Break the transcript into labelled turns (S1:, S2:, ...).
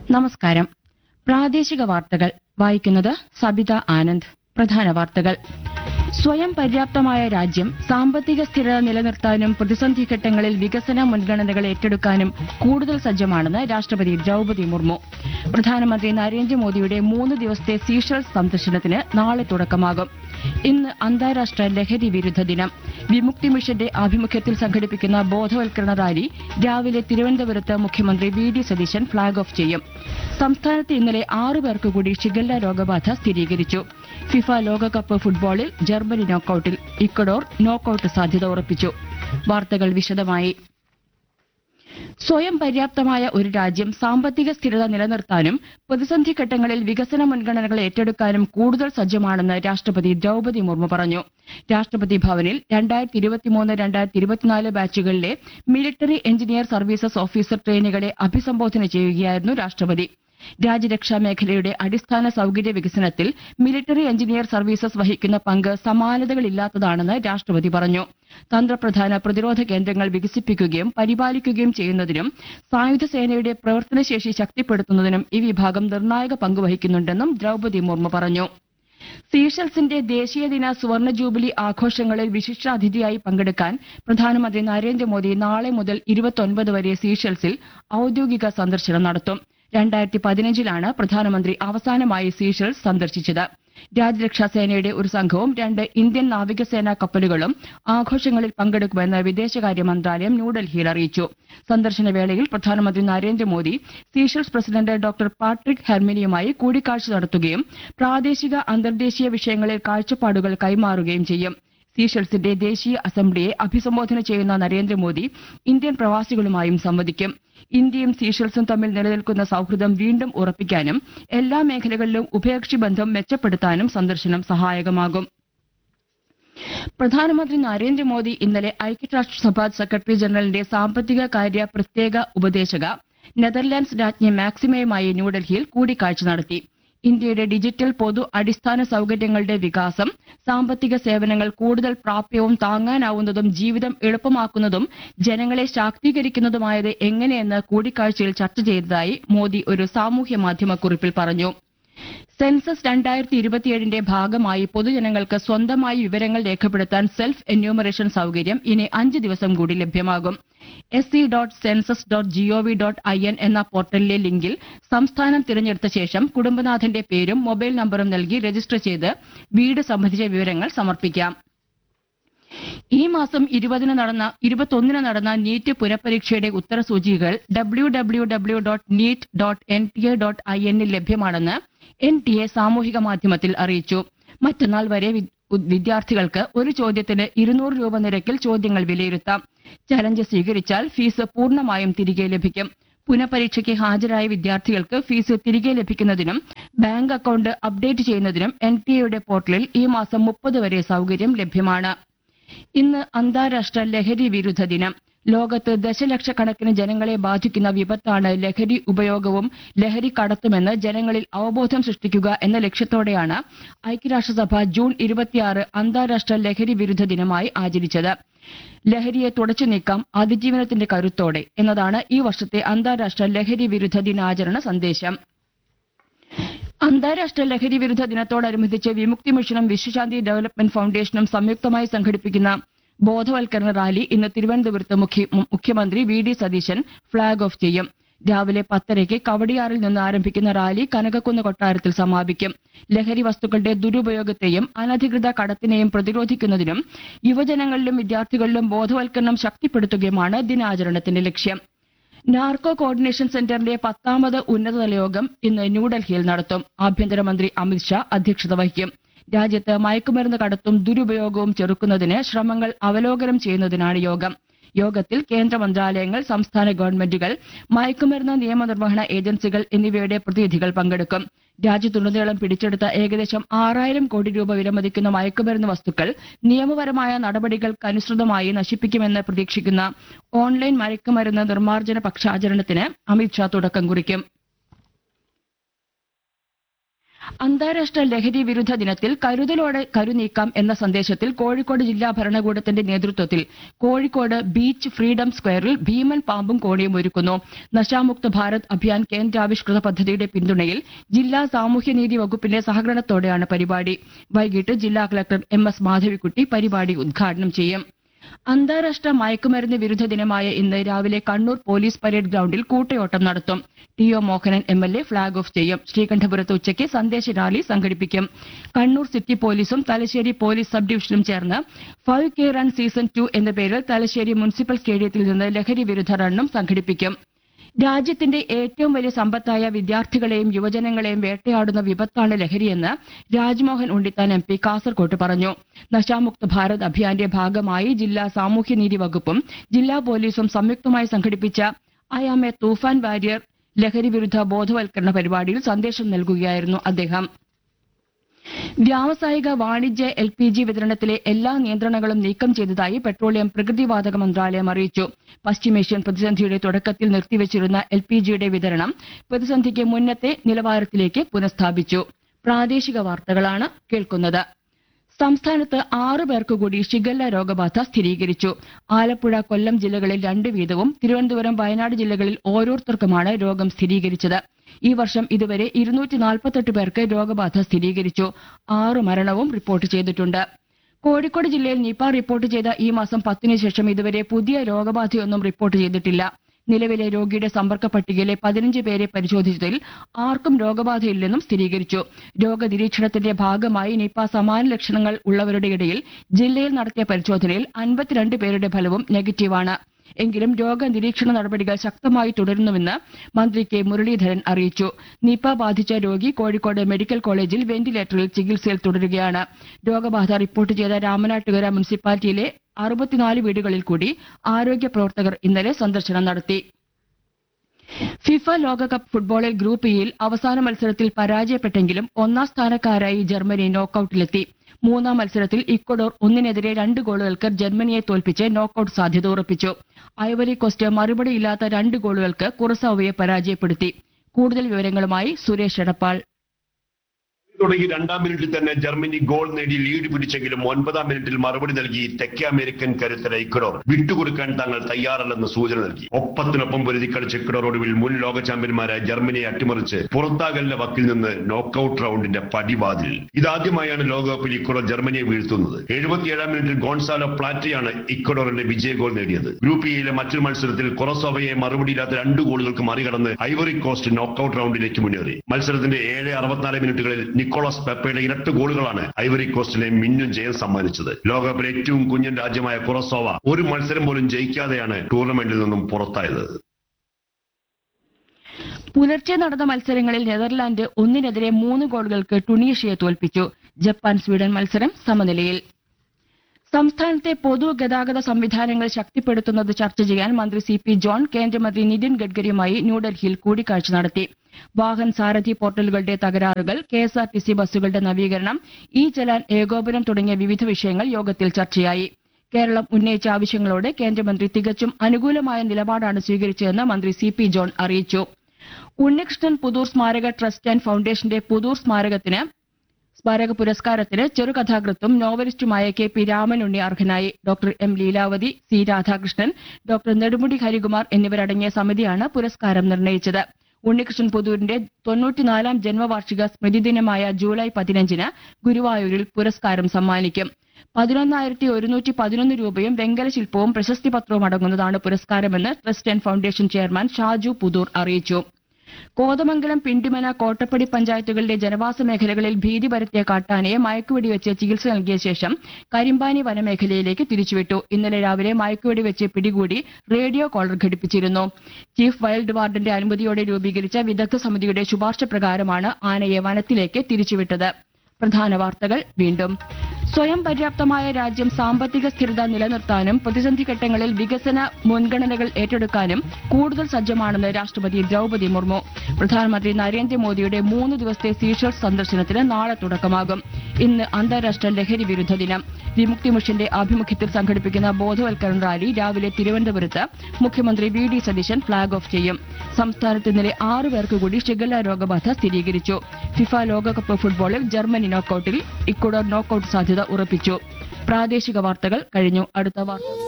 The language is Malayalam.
S1: നമസ്കാരം പ്രാദേശിക വാർത്തകൾ വായിക്കുന്നത് സബിത ആനന്ദ് പ്രധാന വാർത്തകൾ സ്വയം പര്യാപ്തമായ രാജ്യം സാമ്പത്തിക സ്ഥിരത നിലനിർത്താനും പ്രതിസന്ധി ഘട്ടങ്ങളിൽ വികസന മുൻഗണനകൾ ഏറ്റെടുക്കാനും കൂടുതൽ സജ്ജമാണെന്ന് രാഷ്ട്രപതി ദ്രൌപതി മുർമു പ്രധാനമന്ത്രി നരേന്ദ്രമോദിയുടെ മൂന്ന് ദിവസത്തെ സീഷൽസ് സന്ദർശനത്തിന് നാളെ തുടക്കമാകും ഇന്ന് അന്താരാഷ്ട്ര ലഹരി വിരുദ്ധ ദിനം വിമുക്തി മിഷന്റെ ആഭിമുഖ്യത്തിൽ സംഘടിപ്പിക്കുന്ന ബോധവൽക്കരണ റാലി രാവിലെ തിരുവനന്തപുരത്ത് മുഖ്യമന്ത്രി V D Satheesan flag off ചെയ്യും സംസ്ഥാനത്ത് ഇന്നലെ ആറു പേർക്ക് കൂടി ഷിഗല്ല രോഗബാധ സ്ഥിരീകരിച്ചു ഫിഫ ലോകകപ്പ് ഫുട്ബോളിൽ ജർമ്മനി നോക്കൌട്ടിൽ ഇക്വഡോർ നോക്കൌട്ട് സാധ്യത ഉറപ്പിച്ചു വാർത്തകൾ വിശദമായി സ്വയം പര്യാപ്തമായ ഒരു രാജ്യം സാമ്പത്തിക സ്ഥിരത നിലനിർത്താനും പ്രതിസന്ധി ഘട്ടങ്ങളിൽ വികസന മുൻഗണനകൾ ഏറ്റെടുക്കാനും കൂടുതൽ സജ്ജമാണെന്ന് രാഷ്ട്രപതി ദ്രൌപതി മുർമു പറഞ്ഞു രാഷ്ട്രപതി ഭവനിൽ രണ്ടായിരത്തി ഇരുപത്തിമൂന്ന് രണ്ടായിരത്തി ഇരുപത്തിനാല് ബാച്ചുകളിലെ മിലിറ്ററി എഞ്ചിനീയർ സർവീസസ് ഓഫീസർ ട്രെയിനികളെ അഭിസംബോധന ചെയ്യുകയായിരുന്നു രാഷ്ട്രപതി രാജ്യരക്ഷാ മേഖലയുടെ അടിസ്ഥാന സൌകര്യ വികസനത്തിൽ മിലിറ്ററി എഞ്ചിനീയർ സർവീസസ് വഹിക്കുന്ന പങ്ക് സമാനതകളില്ലാത്തതാണെന്ന് രാഷ്ട്രപതി പറഞ്ഞു തന്ത്രപ്രധാന പ്രതിരോധ കേന്ദ്രങ്ങൾ വികസിപ്പിക്കുകയും പരിപാലിക്കുകയും ചെയ്യുന്നതിനും സായുധ സേനയുടെ പ്രവർത്തനശേഷി ശക്തിപ്പെടുത്തുന്നതിനും ഈ വിഭാഗം നിർണായക പങ്ക് വഹിക്കുന്നുണ്ടെന്നും ദ്രൌപതി മുർമു പറഞ്ഞു സീഷൽസിന്റെ ദേശീയദിന സുവർണ ജൂബിലി ആഘോഷങ്ങളിൽ വിശിഷ്ടാതിഥിയായി പങ്കെടുക്കാൻ പ്രധാനമന്ത്രി നരേന്ദ്രമോദി നാളെ മുതൽ ഇരുപത്തൊൻപത് വരെ സീഷൽസിൽ ഔദ്യോഗിക സന്ദർശനം നടത്തും രണ്ടായിരത്തി പതിനഞ്ചിലാണ് പ്രധാനമന്ത്രി അവസാനമായി സീഷൽസ് സന്ദർശിച്ചത് രാജ്യരക്ഷാ സേനയുടെ ഒരു സംഘവും രണ്ട് ഇന്ത്യൻ നാവികസേനാ കപ്പലുകളും ആഘോഷങ്ങളിൽ പങ്കെടുക്കുമെന്ന് വിദേശകാര്യ മന്ത്രാലയം ന്യൂഡൽഹിയിൽ അറിയിച്ചു സന്ദർശന വേളയിൽ പ്രധാനമന്ത്രി Narendra Modi Seychelles president doctor Patrick ഹെർമിനിയുമായി കൂടിക്കാഴ്ച നടത്തുകയും പ്രാദേശിക അന്തർദേശീയ വിഷയങ്ങളിൽ കാഴ്ചപ്പാടുകൾ കൈമാറുകയും ചെയ്യും സീഷൽസിന്റെ ദേശീയ അസംബ്ലിയെ അഭിസംബോധന ചെയ്യുന്ന നരേന്ദ്രമോദി ഇന്ത്യൻ പ്രവാസികളുമായും സംവദിക്കും ഇന്ത്യയും സീഷൽസും തമ്മിൽ നിലനിൽക്കുന്ന സൌഹൃദം വീണ്ടും ഉറപ്പിക്കാനും എല്ലാ മേഖലകളിലും ഉഭയകക്ഷി ബന്ധം മെച്ചപ്പെടുത്താനും സന്ദർശനം സഹായകമാകും പ്രധാനമന്ത്രി നരേന്ദ്രമോദി ഇന്നലെ ഐക്യരാഷ്ട്രസഭ സെക്രട്ടറി ജനറലിന്റെ സാമ്പത്തിക കാര്യ പ്രത്യേക ഉപദേശക നെതർലാൻഡ്സ് രാജ്ഞി മാക്സിമയുമായി ന്യൂഡൽഹിയിൽ കൂടിക്കാഴ്ച നടത്തി ഇന്ത്യയുടെ ഡിജിറ്റൽ പൊതു അടിസ്ഥാന സൌകര്യങ്ങളുടെ വികാസം സാമ്പത്തിക സേവനങ്ങൾ കൂടുതൽ പ്രാപ്യവും താങ്ങാനാവുന്നതും ജീവിതം എളുപ്പമാക്കുന്നതും ജനങ്ങളെ ശാക്തീകരിക്കുന്നതുമായത് എങ്ങനെയെന്ന് കൂടിക്കാഴ്ചയിൽ ചർച്ച ചെയ്തതായി മോദി ഒരു സാമൂഹ്യ മാധ്യമ കുറിപ്പിൽ പറഞ്ഞു സെൻസസ് രണ്ടായിരത്തി ഇരുപത്തിയേഴിന്റെ ഭാഗമായി പൊതുജനങ്ങൾക്ക് സ്വന്തമായി വിവരങ്ങൾ രേഖപ്പെടുത്താൻ സെൽഫ് എന്യൂമറേഷൻ സൌകര്യം ഇനി അഞ്ച് ദിവസം കൂടി ലഭ്യമാകും S C dot census dot G O V dot I N എന്ന പോർട്ടലിലെ ലിങ്കിൽ സംസ്ഥാനം തിരഞ്ഞെടുത്ത ശേഷം കുടുംബനാഥന്റെ പേരും മൊബൈൽ നമ്പറും നൽകി രജിസ്റ്റർ ചെയ്ത് വീട് സംബന്ധിച്ച വിവരങ്ങൾ സമർപ്പിക്കാം ഈ മാസം ഇരുപതിന് നടന്ന ഇരുപത്തൊന്നിന് നടന്ന നീറ്റ് പുനഃപരീക്ഷയുടെ ഉത്തരസൂചികകൾ W W W dot NEET dot N T A dot I എന്നിൽ ലഭ്യമാണെന്ന് എൻ ടി എ സാമൂഹിക മാധ്യമത്തിൽ അറിയിച്ചു മറ്റന്നാൾ വരെ വി- വിദ്യാർത്ഥികൾക്ക് ഒരു ചോദ്യത്തിന് ഇരുന്നൂറ് രൂപ നിരക്കിൽ ചോദ്യങ്ങൾ വിലയിരുത്താം ചലഞ്ച് സ്വീകരിച്ചാൽ ഫീസ് പൂർണ്ണമായും തിരികെ ലഭിക്കും പുനഃപരീക്ഷയ്ക്ക് ഹാജരായ വിദ്യാർത്ഥികൾക്ക് ഫീസ് തിരികെ ലഭിക്കുന്നതിനും ബാങ്ക് അക്കൌണ്ട് അപ്ഡേറ്റ് ചെയ്യുന്നതിനും എൻ ടി എയുടെ പോർട്ടലിൽ ഈ മാസം മുപ്പത് വരെ സൌകര്യം ലഭ്യമാണ് ഇന്ന് അന്താരാഷ്ട്ര ലഹരി വിരുദ്ധ ദിനം ലോകത്ത് ദശലക്ഷക്കണക്കിന് ജനങ്ങളെ ബാധിക്കുന്ന വിപത്താണ് ലഹരി ഉപയോഗവും ലഹരി കടത്തുമെന്ന് ജനങ്ങളിൽ അവബോധം സൃഷ്ടിക്കുക എന്ന ലക്ഷ്യത്തോടെയാണ് ഐക്യരാഷ്ട്രസഭ ജൂൺ ഇരുപത്തിയാറ് അന്താരാഷ്ട്ര ലഹരി വിരുദ്ധ ദിനമായി ആചരിച്ചത് ലഹരിയെ തുടച്ചു നീക്കാം അതിജീവനത്തിന്റെ കരുത്തോടെ എന്നതാണ് ഈ വർഷത്തെ അന്താരാഷ്ട്ര ലഹരി വിരുദ്ധ ദിനാചരണ സന്ദേശം അന്താരാഷ്ട്ര ലഹരി വിരുദ്ധ ദിനത്തോടനുബന്ധിച്ച് വിമുക്തി മിഷനും വിശ്വശാന്തി ഡെവലപ്മെന്റ് ഫൌണ്ടേഷനും സംയുക്തമായി സംഘടിപ്പിക്കുന്ന ബോധവൽക്കരണ റാലി ഇന്ന് തിരുവനന്തപുരത്ത് മുഖ്യ- മുഖ്യമന്ത്രി V D Satheesan flag off ചെയ്യും രാവിലെ പത്തരയ്ക്ക് കവടിയാറിൽ നിന്ന് ആരംഭിക്കുന്ന റാലി കനകക്കുന്ന് കൊട്ടാരത്തിൽ സമാപിക്കും ലഹരി വസ്തുക്കളുടെ ദുരുപയോഗത്തെയും അനധികൃത കടത്തിനെയും പ്രതിരോധിക്കുന്നതിനും യുവജനങ്ങളിലും വിദ്യാർത്ഥികളിലും ബോധവൽക്കരണം ശക്തിപ്പെടുത്തുകയുമാണ് ദിനാചരണത്തിന്റെ ലക്ഷ്യം നാർക്കോ കോർഡിനേഷൻ സെന്ററിന്റെ പത്താമത് ഉന്നതതല യോഗം ഇന്ന് ന്യൂഡൽഹിയിൽ നടത്തും ആഭ്യന്തരമന്ത്രി അമിത്ഷാ അധ്യക്ഷത വഹിക്കും രാജ്യത്ത് മയക്കുമരുന്ന് കടത്തും ദുരുപയോഗവും ചെറുക്കുന്നതിന് ശ്രമങ്ങൾ അവലോകനം ചെയ്യുന്നതിനാണ് യോഗം യോഗത്തിൽ കേന്ദ്ര മന്ത്രാലയങ്ങൾ സംസ്ഥാന ഗവൺമെന്റുകൾ മയക്കുമരുന്ന് നിയമനിർവഹണ ഏജൻസികൾ എന്നിവയുടെ പ്രതിനിധികൾ പങ്കെടുക്കും രാജ്യത്തുടനീളം പിടിച്ചെടുത്ത ഏകദേശം ആറായിരം കോടി രൂപ വിലമതിക്കുന്ന മയക്കുമരുന്ന് വസ്തുക്കൾ നിയമപരമായ നടപടികൾക്കനുസൃതമായി നശിപ്പിക്കുമെന്ന് പ്രതീക്ഷിക്കുന്ന ഓൺലൈൻ മയക്കുമരുന്ന് നിർമ്മാർജ്ജന പക്ഷാചരണത്തിന് അമിത്ഷാ തുടക്കം കുറിക്കും അന്താരാഷ്ട്ര ലഹരി വിരുദ്ധ ദിനത്തിൽ കരുതലോടെ കരുനീക്കാം എന്ന സന്ദേശത്തിൽ കോഴിക്കോട് ജില്ലാ ഭരണകൂടത്തിന്റെ നേതൃത്വത്തിൽ കോഴിക്കോട് ബീച്ച് ഫ്രീഡം സ്ക്വയറിൽ ഭീമൻ പാമ്പും കോണിയും ഒരുക്കുന്നു നശാമുക്ത ഭാരത് അഭിയാൻ കേന്ദ്രാവിഷ്കൃത പദ്ധതിയുടെ പിന്തുണയിൽ ജില്ലാ സാമൂഹ്യനീതി വകുപ്പിന്റെ സഹകരണത്തോടെയാണ് പരിപാടി വൈകിട്ട് ജില്ലാ കളക്ടർ എം എസ് മാധവിക്കുട്ടി പരിപാടി ഉദ്ഘാടനം ചെയ്യും അന്താരാഷ്ട്ര മയക്കുമരുന്ന് വിരുദ്ധ ദിനമായ ഇന്ന് രാവിലെ കണ്ണൂർ പോലീസ് പരേഡ് ഗ്രൌണ്ടിൽ കൂട്ടയോട്ടം നടത്തും T O Mohanan M L A flag off ചെയ്യും ശ്രീകണ്ഠപുരത്ത് ഉച്ചയ്ക്ക് സന്ദേശ റാലി സംഘടിപ്പിക്കും കണ്ണൂർ സിറ്റി പോലീസും തലശ്ശേരി പോലീസ് സബ് ഡിവിഷനും ചേർന്ന് five K run season two എന്ന പേരിൽ തലശ്ശേരി മുനിസിപ്പൽ സ്റ്റേഡിയത്തിൽ നിന്ന് ലഹരി വിരുദ്ധ റണ്ണും സംഘടിപ്പിക്കും രാജ്യത്തിന്റെ ഏറ്റവും വലിയ സമ്പത്തായ വിദ്യാർത്ഥികളെയും യുവജനങ്ങളെയും വേട്ടയാടുന്ന വിപത്താണ് ലഹരിയെന്ന് രാജ്മോഹൻ ഉണ്ണിത്താൻ എം പി കാസർകോട്ട് പറഞ്ഞു നശാമുക്ത ഭാരത് അഭിയാന്റെ ഭാഗമായി ജില്ലാ സാമൂഹ്യനീതി വകുപ്പും ജില്ലാ പോലീസും സംയുക്തമായി സംഘടിപ്പിച്ച I am a Toofan warrior ലഹരി വിരുദ്ധ ബോധവൽക്കരണ പരിപാടിയിൽ സന്ദേശം നൽകുകയായിരുന്നു അദ്ദേഹം വ്യാവസായിക വാണിജ്യ എൽ പി ജി വിതരണത്തിലെ എല്ലാ നിയന്ത്രണങ്ങളും നീക്കം ചെയ്തതായി പെട്രോളിയം പ്രകൃതിവാതക മന്ത്രാലയം അറിയിച്ചു പശ്ചിമേഷ്യൻ പ്രതിസന്ധിയുടെ തുടക്കത്തിൽ നിർത്തിവച്ചിരുന്ന എൽ പി ജിയുടെ വിതരണം പ്രതിസന്ധിക്ക് മുന്നത്തെ നിലവാരത്തിലേക്ക് പുനഃസ്ഥാപിച്ചു പ്രാദേശിക വാർത്തകളാണ് കേൾക്കുന്നത് സംസ്ഥാനത്ത് ആറ് പേർക്ക് കൂടി ഷിഗല്ല രോഗബാധ സ്ഥിരീകരിച്ചു ആലപ്പുഴ കൊല്ലം ജില്ലകളിൽ രണ്ട് വീതവും തിരുവനന്തപുരം വയനാട് ജില്ലകളിൽ ഓരോരുത്തർക്കുമാണ് രോഗം സ്ഥിരീകരിച്ചത് ഈ വർഷം ഇതുവരെ ഇരുന്നൂറ്റി നാൽപ്പത്തെട്ട് പേർക്ക് രോഗബാധ സ്ഥിരീകരിച്ചു ആറ് മരണവും റിപ്പോർട്ട് ചെയ്തിട്ടുണ്ട് കോഴിക്കോട് ജില്ലയിൽ നിപ റിപ്പോർട്ട് ചെയ്ത ഈ മാസം പത്തിന് ശേഷം ഇതുവരെ പുതിയ രോഗബാധയൊന്നും റിപ്പോർട്ട് ചെയ്തിട്ടില്ല നിലവിലെ രോഗിയുടെ സമ്പർക്ക പട്ടികയിലെ പതിനഞ്ച് പേരെ പരിശോധിച്ചതിൽ ആർക്കും രോഗബാധയില്ലെന്നും സ്ഥിരീകരിച്ചു രോഗനിരീക്ഷണത്തിന്റെ ഭാഗമായി നിപ സമാന ലക്ഷണങ്ങൾ ഉള്ളവരുടെ ഇടയിൽ ജില്ലയിൽ നടത്തിയ പരിശോധനയിൽ അൻപത്തിരണ്ട് പേരുടെ ഫലവും നെഗറ്റീവാണ് എങ്കിലും രോഗനിരീക്ഷണ നടപടികൾ ശക്തമായി തുടരുന്നുവെന്ന് മന്ത്രി കെ മുരളീധരൻ അറിയിച്ചു നിപ ബാധിച്ച രോഗി കോഴിക്കോട് മെഡിക്കൽ കോളേജിൽ വെന്റിലേറ്ററിൽ ചികിത്സയിൽ തുടരുകയാണ് രോഗബാധ റിപ്പോർട്ട് ചെയ്ത രാമനാട്ടുകര മുനിസിപ്പാലിറ്റിയിലെ അറുപത്തിനാല് വീടുകളിൽ കൂടി ആരോഗ്യ പ്രവർത്തകർ ഇന്നലെ സന്ദർശനം നടത്തി ഫിഫ ലോകകപ്പ് ഫുട്ബോളിൽ ഗ്രൂപ്പ് ഇയിൽ അവസാന മത്സരത്തിൽ പരാജയപ്പെട്ടെങ്കിലും ഒന്നാം സ്ഥാനക്കാരായി ജർമ്മനി നോക്കൌട്ടിലെത്തി മൂന്നാം മത്സരത്തിൽ ഇക്വഡോർ ഒന്നിനെതിരെ രണ്ട് ഗോളുകൾക്ക് ജർമ്മനിയെ തോൽപ്പിച്ച് നോക്കൌട്ട് സാധ്യത ഉറപ്പിച്ചു ഐവറി കോസ്റ്റ് മറുപടിയില്ലാത്ത രണ്ട് ഗോളുകൾക്ക് കുറസാവയെ പരാജയപ്പെടുത്തി കൂടുതൽ വിവരങ്ങളുമായി സുരേഷ് എടപ്പാൾ
S2: തുടങ്ങി രണ്ടാം മിനിറ്റിൽ തന്നെ ജർമ്മനി ഗോൾ നേടി ലീഡ് പിടിച്ചെങ്കിലും ഒൻപതാം മിനിറ്റിൽ മറുപടി നൽകി തെക്കേ അമേരിക്കൻ കരുത്തര ഇക്വഡോർ വിട്ടുകൊടുക്കാൻ തങ്ങൾ തയ്യാറല്ലെന്ന് സൂചന നൽകി ഒപ്പത്തിനൊപ്പം പൊരുതി കളിച്ച ഇക്വഡോർ ഒടുവിൽ മുൻ ലോക ചാമ്പ്യന്മാരായ ജർമ്മനിയെ അട്ടിമറിച്ച് പുറത്താകലിന്റെ വക്കിൽ നിന്ന് നോക്കൌട്ട് റൗണ്ടിന്റെ പടിവാതിൽ ഇതാദ്യമായാണ് ലോകകപ്പിൽ ഇക്വഡോർ ജർമ്മനിയെ വീഴ്ത്തുന്നത് എഴുപത്തിയേഴാം മിനിറ്റിൽ ഗോൺസാലോ പ്ലാറ്റയാണ് ഇക്വഡോറിന്റെ വിജയ ഗോൾ നേടിയത് ഗ്രൂപ്പ് ഇയിലെ മറ്റൊരു മത്സരത്തിൽ കൊറസോവയെ മറുപടിയില്ലാത്ത രണ്ട് ഗോളുകൾക്ക് മറികടന്ന് ഐവറി കോസ്റ്റ് നോക്കൌട്ട് റൗണ്ടിലേക്ക് മുന്നേറി മത്സരത്തിന്റെ ഏഴ് അറുപത്തിനാല് മിനിറ്റുകളിൽ നിക്കോളസ് പെപ്പയുടെ ഇരട്ട ഗോളുകളാണ് ഐവറി കോസ്റ്റിനെ മിന്നും ജയം സമ്മാനിച്ചത് ലോകകപ്പിലെ ഏറ്റവും കുഞ്ഞൻ രാജ്യമായ കുറസോവ ഒരു മത്സരം പോലും ജയിക്കാതെയാണ് ടൂർണമെന്റിൽ നിന്നും പുറത്തായത്
S1: പുലർച്ചെ നടന്ന മത്സരങ്ങളിൽ നെതർലാൻഡ് ഒന്നിനെതിരെ മൂന്ന് ഗോളുകൾക്ക് ടുണീഷ്യയെ തോൽപ്പിച്ചു ജപ്പാൻ സ്വീഡൻ മത്സരം സമനിലയിൽ സംസ്ഥാനത്തെ പൊതുഗതാഗത സംവിധാനങ്ങൾ ശക്തിപ്പെടുത്തുന്നത് ചർച്ച ചെയ്യാൻ മന്ത്രി സി പി ജോൺ കേന്ദ്രമന്ത്രി നിതിൻ ഗഡ്കരിയുമായി ന്യൂഡൽഹിയിൽ കൂടിക്കാഴ്ച നടത്തി വാഹൻ സാരഥി പോർട്ടലുകളുടെ തകരാറുകൾ K S R T C ബസ്സുകളുടെ നവീകരണം ഇ ചലാൻ ഏകോപനം തുടങ്ങിയ വിവിധ വിഷയങ്ങൾ യോഗത്തിൽ ചർച്ചയായി കേരളം ഉന്നയിച്ച ആവശ്യങ്ങളോട് കേന്ദ്രമന്ത്രി തികച്ചും അനുകൂലമായ നിലപാടാണ് സ്വീകരിച്ചതെന്ന് മന്ത്രി സി പി ജോൺ അറിയിച്ചു ഉണ്ണികൃഷ്ണൻ പുതൂർ സ്മാരക ട്രസ്റ്റ് ആൻഡ് ഫൌണ്ടേഷന്റെ പുതൂർ സ്മാരകത്തിന് സ്മാരക പുരസ്കാരത്തിന് ചെറുകഥാകൃത്തും നോവലിസ്റ്റുമായ കെ പി രാമനുണ്ണി അർഹനായി doctor M Leelavathi C Radhakrishnan doctor Nedumudi Harikumar എന്നിവരടങ്ങിയ സമിതിയാണ് പുരസ്കാരം നിർണയിച്ചത് ഉണ്ണികൃഷ്ണൻ പുതൂരിന്റെ തൊണ്ണൂറ്റിനാലാം ജന്മവാർഷിക സ്മൃതിദിനമായ ജൂലൈ പതിനഞ്ചിന് ഗുരുവായൂരിൽ പുരസ്കാരം സമ്മാനിക്കും പതിനൊന്നായിരത്തി ഒരുന്നൂറ്റി പതിനൊന്ന് രൂപയും വെങ്കല ശില്പവും പ്രശസ്തി പത്രവും അടങ്ങുന്നതാണ് പുരസ്കാരമെന്ന് trust and foundation chairman Shaju Puthoor അറിയിച്ചു കോതമംഗലം പിണ്ടിമന കോട്ടപ്പടി പഞ്ചായത്തുകളിലെ ജനവാസ മേഖലകളിൽ ഭീതി പരത്തിയ കാട്ടാനയെ മയക്കുവെടിവെച്ച് ചികിത്സ നൽകിയ ശേഷം കരിമ്പാനി വനമേഖലയിലേക്ക് തിരിച്ചുവിട്ടു ഇന്നലെ രാവിലെ മയക്കുവെടിവെച്ച് പിടികൂടി റേഡിയോ കോളർ ഘടിപ്പിച്ചിരുന്നു ചീഫ് വൈൽഡ് വാർഡന്റെ അനുമതിയോടെ രൂപീകരിച്ച വിദഗ്ധ സമിതിയുടെ ശുപാർശ പ്രകാരമാണ് ആനയെ വനത്തിലേക്ക് തിരിച്ചുവിട്ടത് പ്രധാന വാർത്തകൾ വീണ്ടും സ്വയം പര്യാപ്തമായ രാജ്യം സാമ്പത്തിക സ്ഥിരത നിലനിർത്താനും പ്രതിസന്ധി ഘട്ടങ്ങളിൽ വികസന മുൻഗണനകൾ ഏറ്റെടുക്കാനും കൂടുതൽ സജ്ജമാണെന്ന് രാഷ്ട്രപതി ദ്രൌപതി മുർമു പ്രധാനമന്ത്രി നരേന്ദ്രമോദിയുടെ മൂന്ന് ദിവസത്തെ സീഷൽസ് സന്ദർശനത്തിന് നാളെ തുടക്കമാകും ഇന്ന് അന്താരാഷ്ട്ര ലഹരി വിരുദ്ധ ദിനം വിമുക്തി മിഷന്റെ ആഭിമുഖ്യത്തിൽ സംഘടിപ്പിക്കുന്ന ബോധവൽക്കരണ റാലി രാവിലെ തിരുവനന്തപുരത്ത് മുഖ്യമന്ത്രി V D Satheesan flag off ചെയ്യും സംസ്ഥാനത്ത് ഇന്നലെ ആറു പേർക്ക് കൂടി ഷിഗല്ല രോഗബാധ സ്ഥിരീകരിച്ചു ഫിഫ ലോകകപ്പ് ഫുട്ബോളിൽ ജർമ്മനി നോക്കൌട്ടിൽ ഇക്വഡോർ നോക്കൌട്ട് സാധ്യത ഉറപ്പിച്ചു പ്രാദേശിക വാർത്തകൾ കഴിഞ്ഞു അടുത്ത വാർത്ത